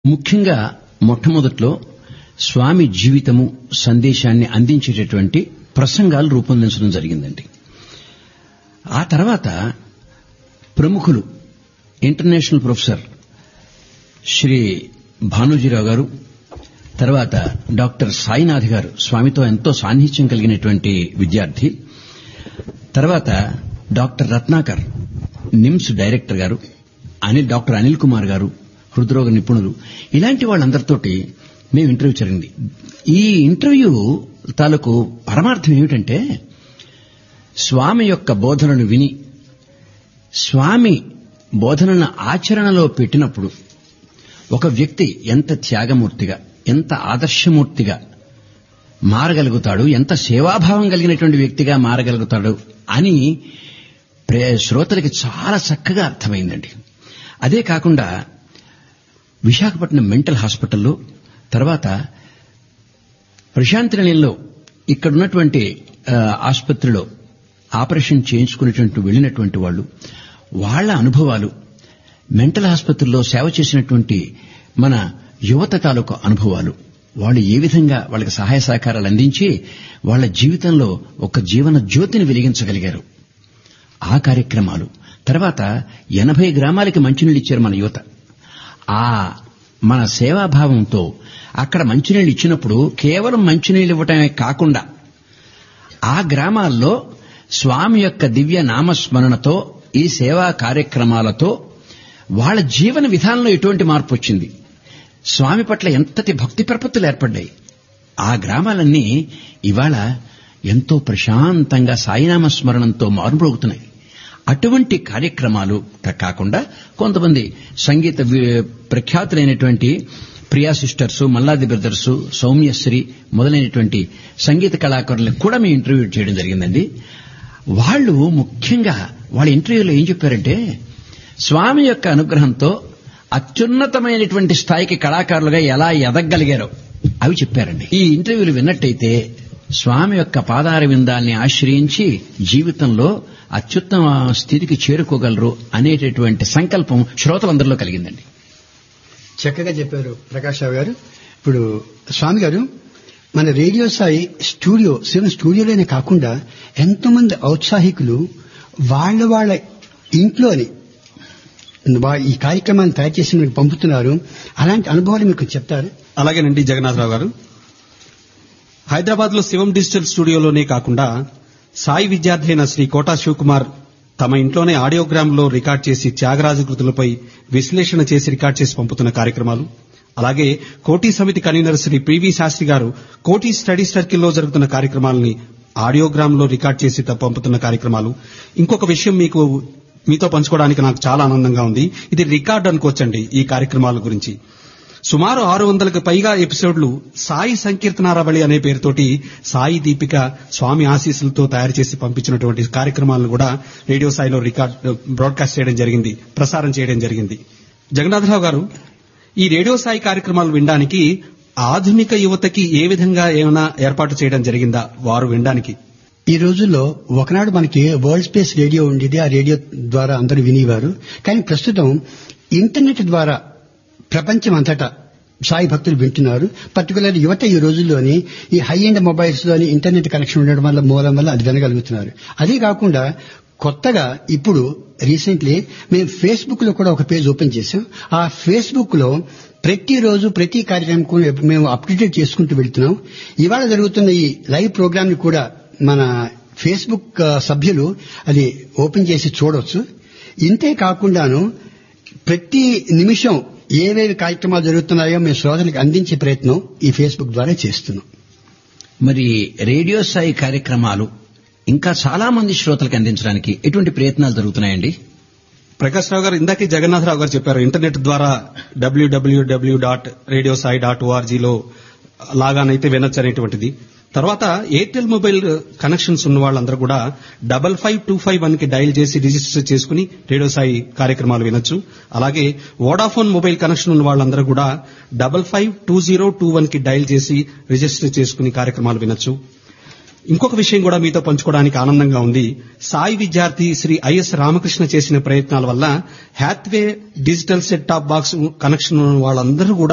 ముఖ్యంగా మొట్టమొదట్లో స్వామి జీవితము సందేశాన్ని అందించేటటువంటి ప్రసంగాలు రూపొందించడం జరిగిందండి ఆ తర్వాత ప్రముఖులు ఇంటర్నేషనల్ ప్రొఫెసర్ శ్రీ భానుజీరావు గారు తర్వాత డాక్టర్ సాయినాథ్ గారు స్వామితో ఎంతో సాన్నిహిత్యం కలిగినటువంటి విద్యార్థి తర్వాత డాక్టర్ రత్నాకర్ నిమ్స్ డైరెక్టర్ గారు అనిల్ డాక్టర్ అనిల్ కుమార్ గారు హృద్రోగ నిపుణులు ఇలాంటి వాళ్ళందరితోటి మేము ఇంటర్వ్యూ జరిగింది ఈ ఇంటర్వ్యూ తాలూకు పరమార్థం ఏమిటంటే స్వామి యొక్క బోధనను విని స్వామి బోధనను ఆచరణలో పెట్టినప్పుడు ఒక వ్యక్తి ఎంత త్యాగమూర్తిగా ఎంత ఆదర్శమూర్తిగా మారగలుగుతాడు ఎంత సేవాభావం కలిగినటువంటి వ్యక్తిగా మారగలుగుతాడు అని శ్రోతలకి చాలా చక్కగా అర్థమైందండి అదే కాకుండా విశాఖపట్నం మెంటల్ హాస్పిటల్లో తర్వాత ప్రశాంతి నిలయంలో ఇక్కడ ఉన్నటువంటి ఆసుపత్రిలో ఆపరేషన్ చేయించుకునేటువంటి వెళ్ళినటువంటి వాళ్ళు వాళ్ళ అనుభవాలు మెంటల్ ఆసుపత్రిలో సేవ చేసినటువంటి మన యువత తాలూకు అనుభవాలు వాళ్ళు ఏ విధంగా వాళ్ళకి సహాయ సహకారాలు అందించి వాళ్ళ జీవితంలో ఒక జీవన జ్యోతిని వెలిగించగలిగారు ఆ కార్యక్రమాలు తర్వాత ఎనభై గ్రామాలకి మంచినీళ్ళు ఇచ్చారు మన యువత ఆ మన సేవాభావంతో అక్కడ మంచినీళ్ళు ఇచ్చినప్పుడు కేవలం మంచినీళ్ళు ఇవ్వటమే కాకుండా ఆ గ్రామాల్లో స్వామి యొక్క దివ్య నామస్మరణతో ఈ సేవా కార్యక్రమాలతో వాళ్ళ జీవన విధానంలో ఎటువంటి మార్పు వచ్చింది స్వామి పట్ల ఎంతటి భక్తి ప్రపత్తులు ఏర్పడ్డాయి ఆ గ్రామాలన్నీ ఇవాళ ఎంతో ప్రశాంతంగా సాయినామ స్మరణంతో మారుమోగుతున్నాయి అటువంటి కార్యక్రమాలు కాకుండా కొంతమంది సంగీత ప్రఖ్యాతులైనటువంటి ప్రియా సిస్టర్స్ మల్లాది బ్రదర్స్ సౌమ్యశ్రీ మొదలైనటువంటి సంగీత కళాకారులను కూడా మేము ఇంటర్వ్యూ చేయడం జరిగిందండి వాళ్ళు ముఖ్యంగా వాళ్ళ ఇంటర్వ్యూలో ఏం చెప్పారంటే స్వామి యొక్క అనుగ్రహంతో అత్యున్నతమైనటువంటి స్థాయికి కళాకారులుగా ఎలా ఎదగలిగారో అవి చెప్పారండి ఈ ఇంటర్వ్యూలు విన్నట్టయితే స్వామి యొక్క పాదార విందాల్ని ఆశ్రయించి జీవితంలో అత్యుత్తమ స్థితికి చేరుకోగలరు అనేటటువంటి సంకల్పం శ్రోతలందరిలో కలిగిందండి చక్కగా చెప్పారు ప్రకాష్ రావు గారు ఇప్పుడు స్వామి గారు మన రేడియో సాయి స్టూడియో శివ స్టూడియోలోనే కాకుండా ఎంతో మంది ఔత్సాహికులు వాళ్ళ వాళ్ళ ఇంట్లోని ఈ కార్యక్రమాన్ని తయారు చేసి మీకు పంపుతున్నారు అలాంటి అనుభవాలు మీకు చెప్తారు అలాగేనండి జగన్నాథరావు గారు హైదరాబాద్ లో శివం డిజిటల్ స్టూడియోలోనే కాకుండా సాయి విద్యార్థి అయిన శ్రీ కోటా శివకుమార్ తమ ఇంట్లోనే ఆడియోగ్రామ్ లో రికార్డ్ చేసి త్యాగరాజు కృతులపై విశ్లేషణ చేసి రికార్డ్ చేసి పంపుతున్న కార్యక్రమాలు అలాగే కోటి సమితి కన్వీనర్ శ్రీ పివి శాస్త్రి గారు కోటి స్టడీ సర్కిల్లో జరుగుతున్న కార్యక్రమాలని ఆడియోగ్రామ్ లో రికార్డ్ చేసి పంపుతున్న కార్యక్రమాలు ఇంకొక విషయం మీకు మీతో పంచుకోవడానికి నాకు చాలా ఆనందంగా ఉంది ఇది రికార్డ్ అనుకోవచ్చండి ఈ కార్యక్రమాల గురించి సుమారు ఆరు వందలకు పైగా ఎపిసోడ్లు సాయి సంకీర్తనారావళి అనే పేరుతోటి సాయి దీపిక స్వామి ఆశీస్సులతో తయారు చేసి పంపించినటువంటి కార్యక్రమాలను కూడా రేడియో సాయిలో రికార్డ్ బ్రాడ్కాస్ట్ చేయడం జరిగింది ప్రసారం చేయడం జరిగింది జగన్నాథరావు గారు ఈ రేడియో సాయి కార్యక్రమాలు వినడానికి ఆధునిక యువతకి ఏ విధంగా ఏమైనా ఏర్పాటు చేయడం జరిగిందా వారు వినడానికి ఈ రోజుల్లో ఒకనాడు మనకి వరల్డ్ స్పేస్ రేడియో ఉండేది ఆ రేడియో ద్వారా అందరూ వినేవారు కానీ ప్రస్తుతం ఇంటర్నెట్ ద్వారా ప్రపంచం అంతటా సాయి భక్తులు వింటున్నారు పర్టికులర్ యువత ఈ రోజుల్లోని ఈ హై ఎండ్ మొబైల్స్ లోని ఇంటర్నెట్ కనెక్షన్ ఉండడం వల్ల మూలం వల్ల అది వినగలుగుతున్నారు అదే కాకుండా కొత్తగా ఇప్పుడు రీసెంట్లీ మేము ఫేస్బుక్ లో కూడా ఒక పేజ్ ఓపెన్ చేసాం ఆ ఫేస్బుక్ లో ప్రతిరోజు ప్రతి కార్యక్రమం మేము అప్డేట్ చేసుకుంటూ వెళ్తున్నాం ఇవాళ జరుగుతున్న ఈ లైవ్ ప్రోగ్రామ్ ని కూడా మన ఫేస్బుక్ సభ్యులు అది ఓపెన్ చేసి చూడవచ్చు ఇంతే కాకుండాను ప్రతి నిమిషం ఏవేవి కార్యక్రమాలు జరుగుతున్నాయో మేము శ్రోతలకు అందించే ప్రయత్నం ఈ ఫేస్బుక్ ద్వారా చేస్తున్నాం మరి రేడియో స్థాయి కార్యక్రమాలు ఇంకా చాలా మంది శ్రోతలకు అందించడానికి ఎటువంటి ప్రయత్నాలు జరుగుతున్నాయండి ప్రకాష్ రావు గారు ఇందాకే జగన్నాథరావు గారు చెప్పారు ఇంటర్నెట్ ద్వారా W W W dot radio Sai dot ఓఆర్జీలో లాగానైతే వినొచ్చు అనేటువంటిది తర్వాత ఎయిర్టెల్ మొబైల్ కనెక్షన్స్ ఉన్న వాళ్ళందరూ కూడా double five two five one కి డైల్ చేసి రిజిస్టర్ చేసుకుని రేడియో సాయి కార్యక్రమాలు వినొచ్చు అలాగే వోడాఫోన్ మొబైల్ కనెక్షన్ ఉన్న వాళ్ళందరూ కూడా double five two zero two one కి డైల్ చేసి రిజిస్టర్ చేసుకుని కార్యక్రమాలు వినొచ్చు ఇంకొక విషయం కూడా మీతో పంచుకోవడానికి ఆనందంగా ఉంది సాయి విద్యార్థి శ్రీ ఐఎస్ రామకృష్ణ చేసిన ప్రయత్నాల వల్ల Hathway digital set top box connection ఉన్న వాళ్ళందరూ కూడా